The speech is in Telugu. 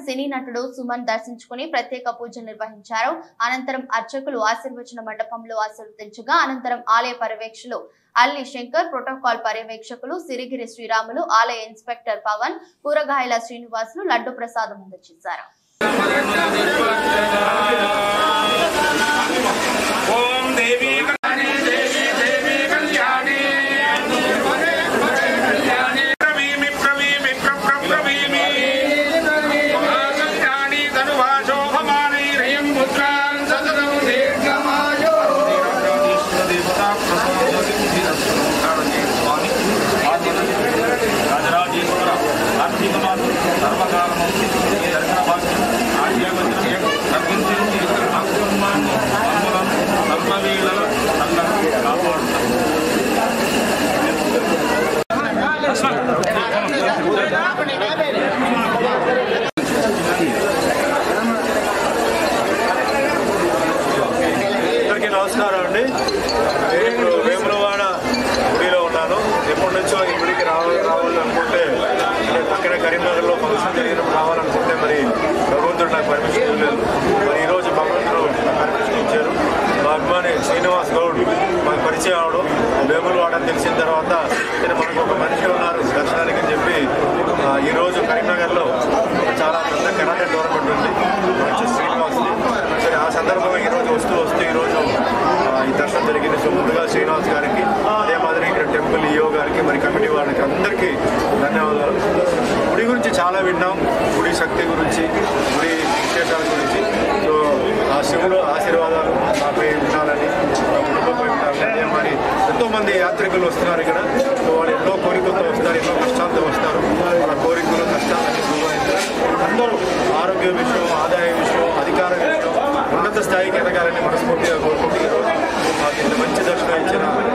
సినీ నటుడు సుమన్ దర్శించుకుని ప్రత్యేక పూజలు నిర్వహించారు అనంతరం అర్చకులు ఆశీర్వచన మండపంలో ఆశీర్వదించగా అనంతరం ఆలయ పర్యవేక్షకులు అల్లి శంకర్ ప్రోటోకాల్ పర్యవేక్షకులు సిరిగిరి శ్రీరాములు ఆలయ ఇన్స్పెక్టర్ పవన్ కూరగాయల శ్రీనివాసులు లడ్డు ప్రసాదం అందజేశారు ఓం దేవీ కళ్యాణి దేవీ దేవీ కళ్యాణి ప్రవీమి ప్రవీమి ప్రప్రవీమి కళ్యాణి ధనువాశోభమానైరయం పుత్రాన్ సతతం దీర్ఘమాయో రాజరాజేశ్వర కార్తీకమాసం సర్వకాలము దర్శన భాగ్యం ఆజ్ఞాపత్రం కల్పించి ఆకుమాన్ని అమ్మలను సర్వవేళల నన్ను కాపాడుతారు అందరికీ నమస్కారం అండి నేను ఇప్పుడు వేములవాడ గుడిలో ఉన్నాను ఎప్పటి నుంచో ఈ గుడికి రావాలి రావాలి అనుకుంటే అంటే పక్కనే కరీంనగర్లో ఫంక్షన్ జరిగినప్పుడు రావాలనుకుంటే మరి భగవంతుడు నాకు పర్మిషన్ ఇవ్వలేదు మరి ఈరోజు భగవంతుడు నాకు పర్మిషన్ ఇచ్చారు మా అభిమాని శ్రీనివాస్ గౌడ్ మాకు పరిచయం అవడం వేములవాడ అని తెలిసిన తర్వాత ఇక్కడ మనకు ఒక మనిషి ఉన్నారు దర్శనానికి అని చెప్పి ఆ, ఈరోజు కరీంనగర్లో చాలా పెద్ద కరాటే టోర్నమెంట్ ఉంది వచ్చి శ్రీనివాస్ది సరే ఆ సందర్భంగా ఈరోజు వస్తూ వస్తూ ఈరోజు ఆ, ఈ దర్శనం జరిగింది సో ముందుగా శ్రీనివాస్ గారికి అదే మాదిరి ఇక్కడ టెంపుల్ ఈఓ గారికి మరి కమిటీ వాళ్ళకి అందరికీ ధన్యవాదాలు గుడి గురించి చాలా విన్నాం గుడి శక్తి గురించి గుడి విశేషాల గురించి సో ఆ శివుడు ఆశీర్వాదాలు మాపై ఉండాలని మా కుటుంబంపై ఉండాలని అదే మరి ఎంతో మంది యాత్రికులు వస్తున్నారు ఇక్కడ సో వాళ్ళు ఎన్నో కోరికలతో వస్తారు ఎన్నో కష్టాలతో వస్తారు వాళ్ళ కోరికలు కష్టాలన్నీ సులువైంది అందరూ ఆరోగ్య విషయం ఆదాయ విషయం అధికార విషయం ఉన్నత స్థాయికి ఎదగాలని మనస్ఫూర్తిగా కోరుకుంటూ ఈరోజు మాకు ఇంత మంచి దర్శనం ఇచ్చిన